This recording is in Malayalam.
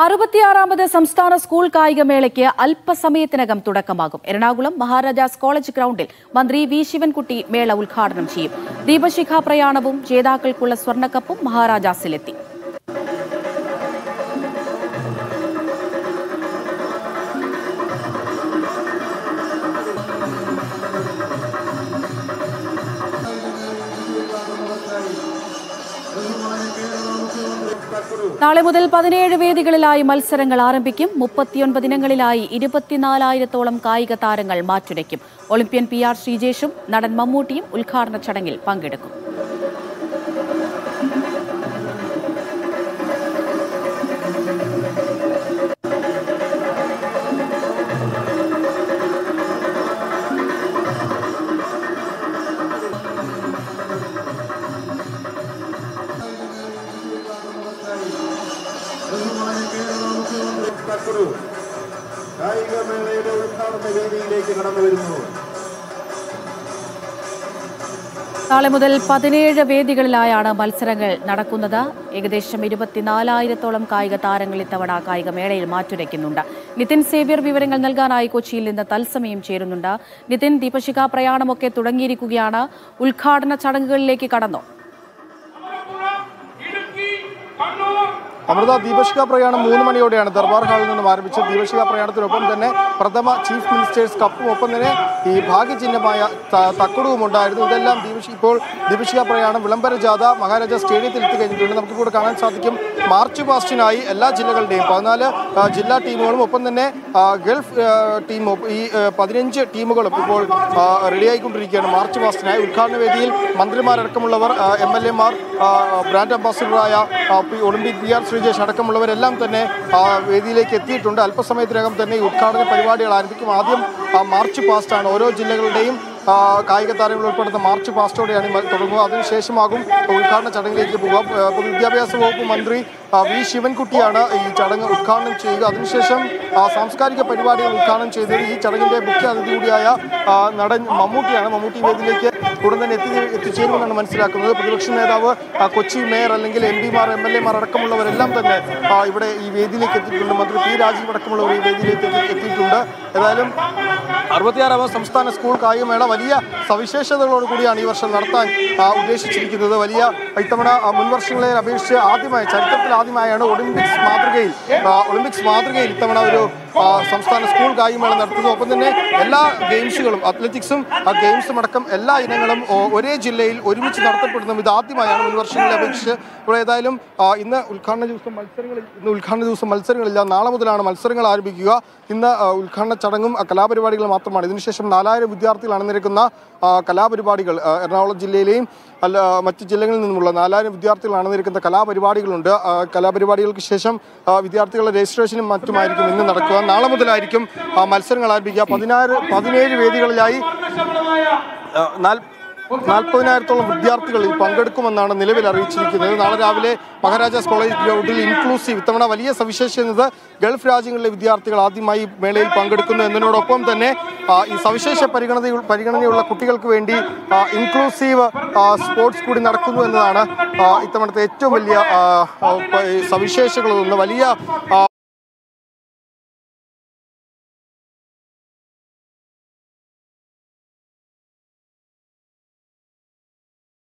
അറുപത്തിയാറാമത് സംസ്ഥാന സ്കൂൾ കായികമേളയ്ക്ക് അല്പസമയത്തിനകം തുടക്കമാകും എറണാകുളം മഹാരാജാസ് കോളേജ് ഗ്രൗണ്ടിൽ മന്ത്രി വി ശിവൻകുട്ടി മേള ഉദ്ഘാടനം ചെയ്യും ദീപശിഖ പ്രയാണവും ജേതാക്കൾക്കുള്ള സ്വർണ്ണക്കപ്പും മഹാരാജാസിലെത്തി നാളെ മുതൽ പതിനേഴ് വേദികളിലായി മത്സരങ്ങൾ ആരംഭിക്കും മുപ്പത്തിയൊൻപത് ഇനങ്ങളിലായി ഇരുപത്തിനാലായിരത്തോളം കായിക താരങ്ങൾ മാറ്റുരയ്ക്കും ഒളിമ്പ്യൻ പി ആർ ശ്രീജേഷും നടൻ മമ്മൂട്ടിയും ഉദ്ഘാടന ചടങ്ങിൽ പങ്കെടുക്കും ബഹുമാന്യ കേരള മുഖ്യമന്ത്രി തക്കുരു കായികമേളയുടെ ഉദ്ഘാടന വേദിയിലേക്ക് കടന്നു വരുന്നു നാളെ മുതൽ പതിനേഴ് വേദികളിലായാണ് മത്സരങ്ങൾ നടക്കുന്നത് ഏകദേശം ഇരുപത്തിനാലായിരത്തോളം കായിക താരങ്ങൾ ഇത്തവണ കായികമേളയിൽ മാറ്റുരയ്ക്കുന്നുണ്ട് നിതിൻ സേവ്യർ വിവരങ്ങൾ നൽകാനായി കൊച്ചിയിൽ നിന്ന് തത്സമയം ചേരുന്നുണ്ട് നിതിൻ ദീപശിഖ പ്രയാണമൊക്കെ തുടങ്ങിയിരിക്കുകയാണ് ഉദ്ഘാടന ചടങ്ങുകളിലേക്ക് കടന്നോ അമൃത ദീപശിഖ പ്രയാണം മൂന്ന് മണിയോടെയാണ് ദർബാർ ഹാളിൽ നിന്നും ആരംഭിച്ചത് ദീപശിഖ പ്രയാണത്തിനൊപ്പം തന്നെ പ്രഥമ ചീഫ് മിനിസ്റ്റേഴ്സ് കപ്പും ഒപ്പം തന്നെ ഈ ഭാഗ്യചിഹ്നമായ ത- തക്കടവും ഉണ്ടായിരുന്നു ഇതെല്ലാം ദീപശി ഇപ്പോൾ ദീപശിഖ പ്രയാണം വിളംബര ജാഥ മഹാരാജ സ്റ്റേഡിയത്തിൽ എത്തിക്കഴിഞ്ഞിട്ടുണ്ട് നമുക്കിപ്പോൾ കാണാൻ സാധിക്കും മാർച്ച് പാസ്റ്റിനായി എല്ലാ ജില്ലകളുടെയും പതിനാല് ആ, ജില്ലാ ടീമുകളും ഒപ്പം തന്നെ ആ, ഗൾഫ് ആ, ടീം ഒപ്പ- ഈ ആ, പതിനഞ്ച് ടീമുകളും ഇപ്പോൾ ആ, റെഡിയായിക്കൊണ്ടിരിക്കുകയാണ് മാർച്ച് പാസ്റ്റിനായി ഉദ്ഘാടന വേദിയിൽ മന്ത്രിമാരടക്കമുള്ളവർ എം എൽ എമാർ ബ്രാൻഡ് അംബാസിഡറായ ആ, പി- ഒളിമ്പിക് ബി ആർ ശ്രീജേഷ് അടക്കമുള്ളവരെല്ലാം തന്നെ ആ, വേദിയിലേക്ക് എത്തിയിട്ടുണ്ട് അല്പസമയത്തിനകം തന്നെ ഈ ഉദ്ഘാടന പരിപാടികൾ ആരംഭിക്കും ആദ്യം ആ, മാർച്ച് പാസ്റ്റാണ് ഓരോ ജില്ലകളുടെയും ആ, കായിക താരങ്ങൾ ഉൾപ്പെടുന്ന മാർച്ച് പാസ്റ്റോടെയാണ് ഈ മ- തുടങ്ങുക അതിനുശേഷമാകും ഉദ്ഘാടന ചടങ്ങിലേക്ക് പോവുക ആ, പൊതുവിദ്യാഭ്യാസ വകുപ്പ് മന്ത്രി ആ, വി ശിവൻകുട്ടിയാണ് ഈ ചടങ്ങ് ഉദ്ഘാടനം ചെയ്യുക അതിനുശേഷം ആ, സാംസ്കാരിക പരിപാടികൾ ഉദ്ഘാടനം ചെയ്തത് ഈ ചടങ്ങിന്റെ മുഖ്യ അതിഥി കൂടിയായ ആ, നടൻ മമ്മൂട്ടിയാണ് മമ്മൂട്ടി വേദിയിലേക്ക് ഉടൻ തന്നെ എത്തി എത്തിച്ചേരുമെന്നാണ് മനസ്സിലാക്കുന്നത് പ്രതിപക്ഷ നേതാവ് ആ, കൊച്ചി മേയർ അല്ലെങ്കിൽ എം പിമാർ എം എൽ എമാർ അടക്കമുള്ളവരെല്ലാം തന്നെ ആ, ഇവിടെ ഈ വേദിയിലേക്ക് എത്തിയിട്ടുണ്ട് മന്ത്രി പി രാജീവ് അടക്കമുള്ളവർ ഈ വേദിയിലേക്ക് എത്തി- എത്തിയിട്ടുണ്ട് ഏതായാലും അറുപത്തിയാറാമത് സംസ്ഥാന സ്കൂൾ കായികമേള വലിയ സവിശേഷതകളോട് കൂടിയാണ് ഈ വർഷം നടത്താൻ ആ, ഉദ്ദേശിച്ചിരിക്കുന്നത് വലിയ ഇത്തവണ ആ, മുൻ വർഷങ്ങളെ അപേക്ഷിച്ച് ആദ്യമായി ചരിത്രത്തിൽ ആദ്യമായാണ് ഒളിമ്പിക്സ് മാതൃകയിൽ ആ, ഒളിമ്പിക്സ് മാതൃകയിൽ ഇത്തവണ ഒരു ആ, സംസ്ഥാന സ്കൂൾ കായികമേള നടത്തുന്നത് ഒപ്പം തന്നെ എല്ലാ ഗെയിംസുകളും അത്ലറ്റിക്സും ആ, ഗെയിംസും അടക്കം എല്ലാ ഇനങ്ങളും ഒ- ഒരേ ജില്ലയിൽ ഒരുമിച്ച് നടത്തപ്പെടുന്നതും ഇത് ആദ്യമായാണ് മുൻ വർഷങ്ങളെ അപേക്ഷിച്ച് ഇപ്പോൾ ഏതായാലും ആ, ഇന്ന് ഉദ്ഘാടന ദിവസം മത്സരങ്ങളിൽ ഇന്ന് ഉദ്ഘാടന ദിവസം മത്സരങ്ങളില്ല നാളെ മുതലാണ് മത്സരങ്ങൾ ആരംഭിക്കുക ഇന്ന് ആ, ഉദ്ഘാടന ചടങ്ങും ആ, കലാപരിപാടികൾ മാത്രമാണ് ഇതിനുശേഷം നാലായിരം വിദ്യാർത്ഥികൾ അണിനിരക്കുന്ന ആ, കലാപരിപാടികൾ ആ, എറണാകുളം ജില്ലയിലെയും അല്ല മറ്റ് ജില്ലകളിൽ നിന്നുമുള്ള നാലായിരം വിദ്യാർത്ഥികൾ അണിനിരക്കുന്ന കലാപരിപാടികളുണ്ട് ആ, കലാപരിപാടികൾക്ക് ശേഷം ആ, വിദ്യാർത്ഥികളുടെ രജിസ്ട്രേഷനും മറ്റുമായിരിക്കും ഇന്ന് നടക്കുക നാളെ മുതലായിരിക്കും ആ, മത്സരങ്ങൾ ആരംഭിക്കുക പതിനാറ് പതിനേഴ് വേദികളിലായി ആ, നാൽ- നാൽപ്പതിനായിരത്തോളം വിദ്യാർത്ഥികൾ ഇതിൽ പങ്കെടുക്കുമെന്നാണ് നിലവിൽ അറിയിച്ചിരിക്കുന്നത് നാളെ രാവിലെ മഹാരാജാസ് കോളേജ് ഗ്രൗണ്ടിൽ ഇൻക്ലൂസീവ് ഇത്തവണ വലിയ സവിശേഷത എന്നത് ഗൾഫ് രാജ്യങ്ങളിലെ വിദ്യാർത്ഥികൾ ആദ്യമായി മേളയിൽ പങ്കെടുക്കുന്നു എന്നതിനോടൊപ്പം തന്നെ ആ, ഈ സവിശേഷ പരിഗണന പരിഗണനയുള്ള കുട്ടികൾക്ക് വേണ്ടി ആ, ഇൻക്ലൂസീവ് ആ, സ്പോർട്സ് കൂടി നടക്കുന്നു എന്നതാണ് ആ, ഇത്തവണത്തെ ഏറ്റവും വലിയ ആ, ആ, പ- സവിശേഷതകളൊന്ന് വലിയ ആ,